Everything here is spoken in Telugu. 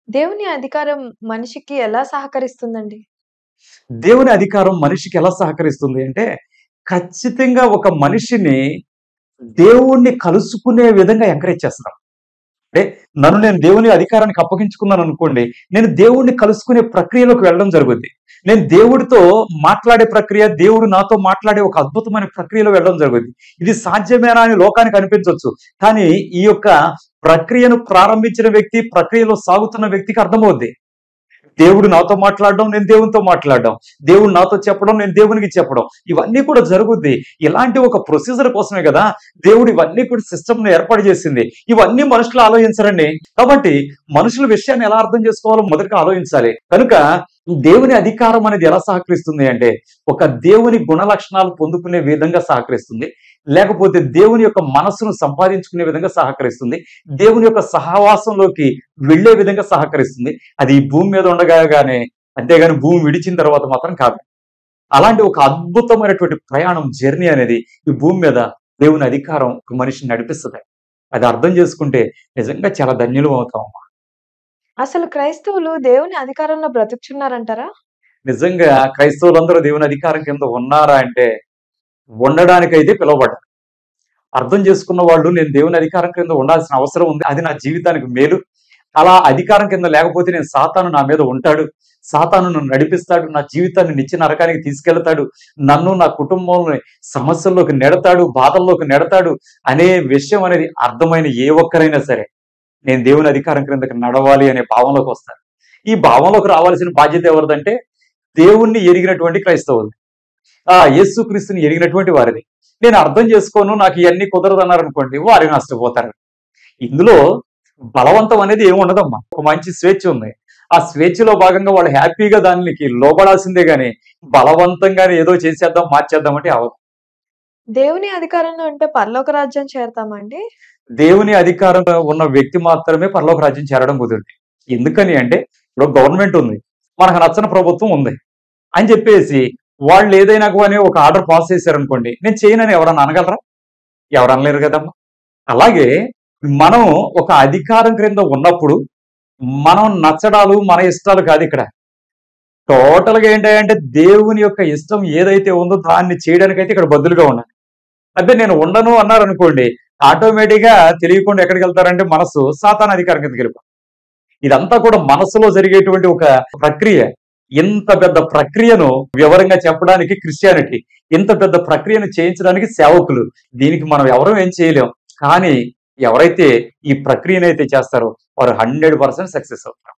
దేవుని అధికారం మనిషికి ఎలా సహకరిస్తుందండి? దేవుని అధికారం మనిషికి ఎలా సహకరిస్తుంది అంటే, ఖచ్చితంగా ఒక మనిషిని దేవుణ్ణి కలుసుకునే విధంగా ఎంకరేజ్ చేస్తాం. అంటే నన్ను నేను దేవుని అధికారానికి అప్పగించుకున్నాననుకోండి, నేను దేవుణ్ణి కలుసుకునే ప్రక్రియలోకి వెళ్ళడం జరుగుద్ది. నేను దేవుడితో మాట్లాడే ప్రక్రియ, దేవుడు నాతో మాట్లాడే ఒక అద్భుతమైన ప్రక్రియలో వెళ్ళడం జరుగుద్ది. ఇది సాధ్యమేనా అని లోకానికి అనిపించొచ్చు. కానీ ఈ యొక్క ప్రక్రియను ప్రారంభించిన వ్యక్తి, ప్రక్రియలో సాగుతున్న వ్యక్తికి అర్థమవుద్ది. దేవుడు నాతో మాట్లాడడం, నేను దేవునితో మాట్లాడడం. దేవుడు నాతో చెప్పడం, నేను దేవునికి చెప్పడం. ఇవన్నీ కూడా జరుగుద్ది. ఇలాంటి ఒక ప్రొసీజర్ కోసమే కదా దేవుడు ఇవన్నీ కూడా సిస్టమ్‌ని ఏర్పాటు చేసింది. ఇవన్నీ మనుషులు ఆలోచించరండి. కాబట్టి మనుషుల విషయాన్ని ఎలా అర్థం చేసుకోవాలో మొదటగా ఆలోచించాలి. కనుక దేవుని అధికారం అనేది ఎలా సహకరిస్తుంది అంటే, ఒక దేవుని గుణ లక్షణాలు పొందుకునే విధంగా సహకరిస్తుంది. లేకపోతే దేవుని యొక్క మనస్సును సంపాదించుకునే విధంగా సహకరిస్తుంది. దేవుని యొక్క సహవాసంలోకి వెళ్ళే విధంగా సహకరిస్తుంది. అది ఈ భూమి మీద ఉండగానే అంతేగాని భూమి విడిచిన తర్వాత మాత్రం కాదు. అలాంటి ఒక అద్భుతమైనటువంటి ప్రయాణం జర్నీ అనేది ఈ భూమి మీద దేవుని అధికారం ఒక మనిషిని నడిపిస్తది. అది అర్థం చేసుకుంటే నిజంగా చాలా ధన్యులం అవుతామమ్మా. అసలు క్రైస్తవులు దేవుని అధికారంలో బ్రతుకుచున్నారంటారా? నిజంగా క్రైస్తవులందరూ దేవుని అధికారం కింద ఉన్నారా అంటే, ఉండడానికైతే పిలువబడ్డారు. అర్థం చేసుకున్న వాళ్ళు నేను దేవుని అధికారం కింద ఉండాల్సిన అవసరం ఉంది. అది నా జీవితానికి మేలు. అలా అధికారం కింద లేకపోతే నేను సాతాను నా మీద ఉంటాడు. సాతాను నన్ను నడిపిస్తాడు. నా జీవితాన్ని నిత్య నరకానికి తీసుకెళ్తాడు. నన్ను, నా కుటుంబంని సమస్యల్లోకి నెడతాడు, బాధల్లోకి నెడతాడు అనే విషయం అనేది అర్థమైన ఏ ఒక్కరైనా సరే, నేను దేవుని అధికారం క్రిందకి నడవాలి అనే భావంలోకి వస్తారు. ఈ భావంలోకి రావాల్సిన బాధ్యత ఎవరిదంటే, దేవుణ్ణి ఎరిగినటువంటి క్రైస్తవులు. ఆ యేసుక్రీస్తుని ఎరిగినటువంటి వారిది. నేను అర్థం చేసుకోను, నాకు ఇయన్నీ కుదరదన్నారనుకోండి, వారే నష్టపోతారు. ఇందులో బలవంతం అనేది ఏమి ఉండదమ్మా. ఒక మంచి స్వేచ్ఛ ఉంది. ఆ స్వేచ్ఛలో భాగంగా వాళ్ళు హ్యాపీగా దానికి లోబడాల్సిందే గాని, బలవంతంగానే ఏదో చేసేద్దాం, మార్చేద్దాం అంటే అవ్వదు. దేవుని అధికారంలో ఉంటే పరలోక రాజ్యం చేరతామా అండి? దేవుని అధికారం ఉన్న వ్యక్తి మాత్రమే పరలోక రాజ్యం చేరడం కుదురుద్ది. ఎందుకని అంటే, ఇప్పుడు గవర్నమెంట్ ఉంది. మనకు నచ్చని ప్రభుత్వం ఉంది. అని చెప్పేసి వాళ్ళు ఏదైనా కానీ ఒక ఆర్డర్ పాస్ చేశారనుకోండి, నేను చేయనని ఎవరన్నా అనగలరా? ఎవరు అనలేరు కదమ్మా. అలాగే మనం ఒక అధికారం క్రింద ఉన్నప్పుడు, మనం నచ్చడాలు, మన ఇష్టాలు కాదు ఇక్కడ. టోటల్‌గా ఏంటంటే దేవుని యొక్క ఇష్టం ఏదైతే ఉందో దాన్ని చేయడానికైతే ఇక్కడ బద్దులుగా ఉండాలి. అబ్బే నేను ఉండను అన్నారనుకోండి, ఆటోమేటిక్‌గా తెలియకుండా ఎక్కడికెళ్తారంటే మనసు సాతాను అధికారం కిందకెళ్ళిపోతుంది. ఇదంతా కూడా మనసులో జరిగేటువంటి ఒక ప్రక్రియ. ఇంత పెద్ద ప్రక్రియను వివరంగా చెప్పడానికి క్రిస్టియానిటీ. ఇంత పెద్ద ప్రక్రియను చేయించడానికి సేవకులు. దీనికి మనం ఎవరం ఏం చేయలేం. కానీ ఎవరైతే ఈ ప్రక్రియనైతే చేస్తారో వారు 100% సక్సెస్ అవుతారు.